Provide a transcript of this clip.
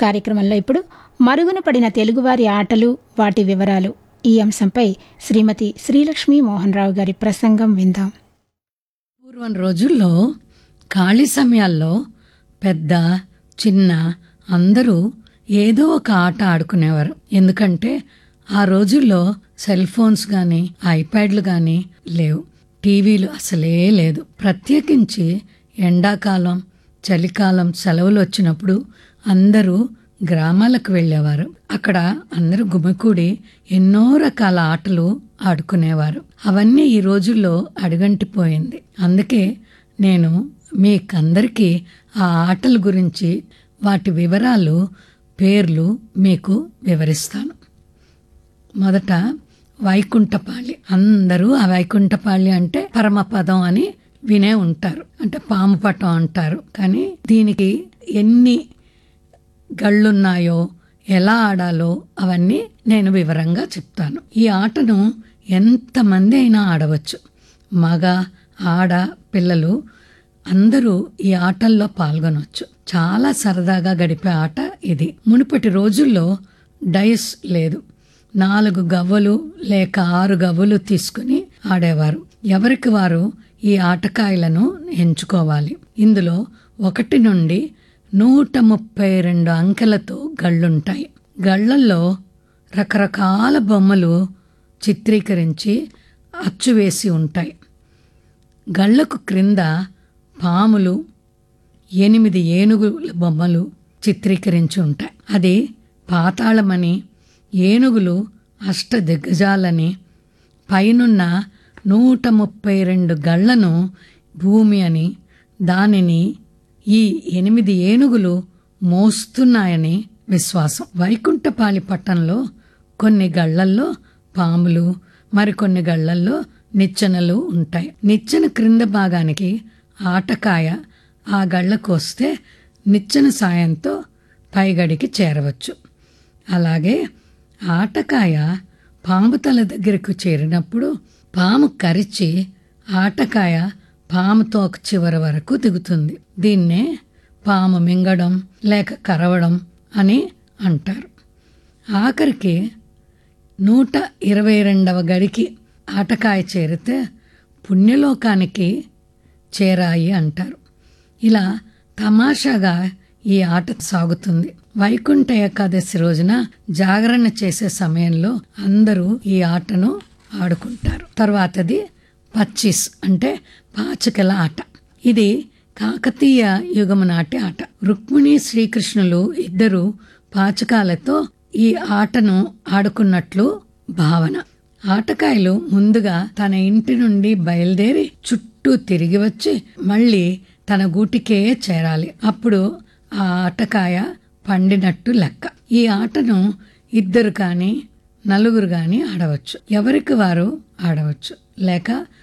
కార్యక్రమంలో ఇప్పుడు మరుగున పడిన తెలుగువారి ఆటలు వాటి వివరాలు ఈ అంశంపై శ్రీమతి శ్రీలక్ష్మీ మోహన్ రావు గారి ప్రసంగం విందాం పూర్వం రోజుల్లో ఖాళీ సమయాల్లో పెద్ద చిన్న అందరూ ఏదో ఒక ఆట ఆడుకునేవారు ఎందుకంటే ఆ రోజుల్లో సెల్ ఫోన్స్ కానీ ఐప్యాడ్లు కానీ లేవు టీవీలు అసలే లేదు ప్రత్యేకించి ఎండాకాలం చలికాలం సెలవులు వచ్చినప్పుడు అందరూ గ్రామాలకు వెళ్ళేవారు అక్కడ అందరూ గుమికూడి ఎన్నో రకాల ఆటలు ఆడుకునేవారు అవన్నీ ఈ రోజుల్లో అడుగంటిపోయింది అందుకే నేను మీకందరికీ ఆ ఆటల గురించి వాటి వివరాలు పేర్లు మీకు వివరిస్తాను మొదట వైకుంఠపాళి అందరూ ఆ వైకుంఠపాళి అంటే పరమపదం అని వినే ఉంటారు అంటే పాము పటం అంటారు కానీ దీనికి ఎన్ని గళ్ళున్నాయో ఎలా ఆడాలో అవన్నీ నేను వివరంగా చెప్తాను ఈ ఆటను ఎంతమంది అయినా ఆడవచ్చు మగ ఆడ పిల్లలు అందరూ ఈ ఆటల్లో పాల్గొనవచ్చు చాలా సరదాగా గడిపే ఆట ఇది మునుపటి రోజుల్లో డైస్ లేదు నాలుగు గవ్వలు లేక ఆరు గవ్వలు తీసుకుని ఆడేవారు ఎవరికి వారు ఈ ఆటకాయలను ఎంచుకోవాలి ఇందులో ఒకటి నుండి నూట ముప్పై రెండు అంకెలతో గళ్ళుంటాయి గళ్ళల్లో రకరకాల బొమ్మలు చిత్రీకరించి అచ్చువేసి ఉంటాయి గళ్లకు క్రింద పాములు ఎనిమిది ఏనుగుల బొమ్మలు చిత్రీకరించి ఉంటాయి అది పాతాళమని ఏనుగులు అష్ట దిగ్గజాలని పైనున్న నూట ముప్పై రెండు గళ్లను భూమి అని దానిని ఈ ఎనిమిది ఏనుగులు మోస్తున్నాయని విశ్వాసం వైకుంఠపాలి పట్టణంలో కొన్ని గళ్లల్లో పాములు మరికొన్ని గళ్లల్లో నిచ్చెనలు ఉంటాయి నిచ్చెన క్రింద భాగానికి ఆటకాయ ఆ గళ్ళకు వస్తే నిచ్చెన సాయంతో పైగడికి చేరవచ్చు అలాగే ఆటకాయ పాము తల దగ్గరకు చేరినప్పుడు పాము కరిచి ఆటకాయ పాము తోక చివరి వరకు దిగుతుంది దీన్నే పాము మింగడం లేక కరవడం అని అంటారు ఆఖరికి నూట ఇరవై రెండవ గడికి ఆటకాయ చేరితే పుణ్యలోకానికి చేరాయి అంటారు ఇలా తమాషాగా ఈ ఆట సాగుతుంది వైకుంఠ ఏకాదశి రోజున జాగరణ చేసే సమయంలో అందరూ ఈ ఆటను ఆడుకుంటారు తర్వాతది పచ్చిస్ అంటే పాచికల ఆట ఇది కాకతీయ యుగము నాటి ఆట రుక్మిణి శ్రీకృష్ణులు ఇద్దరు పాచకాలతో ఈ ఆటను ఆడుకున్నట్లు భావన ఆటకాయలు ముందుగా తన ఇంటి నుండి బయలుదేరి చుట్టూ తిరిగి వచ్చి మళ్ళీ తన గూటికే చేరాలి అప్పుడు ఆ ఆటకాయ పండినట్టు లెక్క ఈ ఆటను ఇద్దరు కానీ నలుగురు కానీ ఆడవచ్చు ఎవరికి వారు ఆడవచ్చు లేక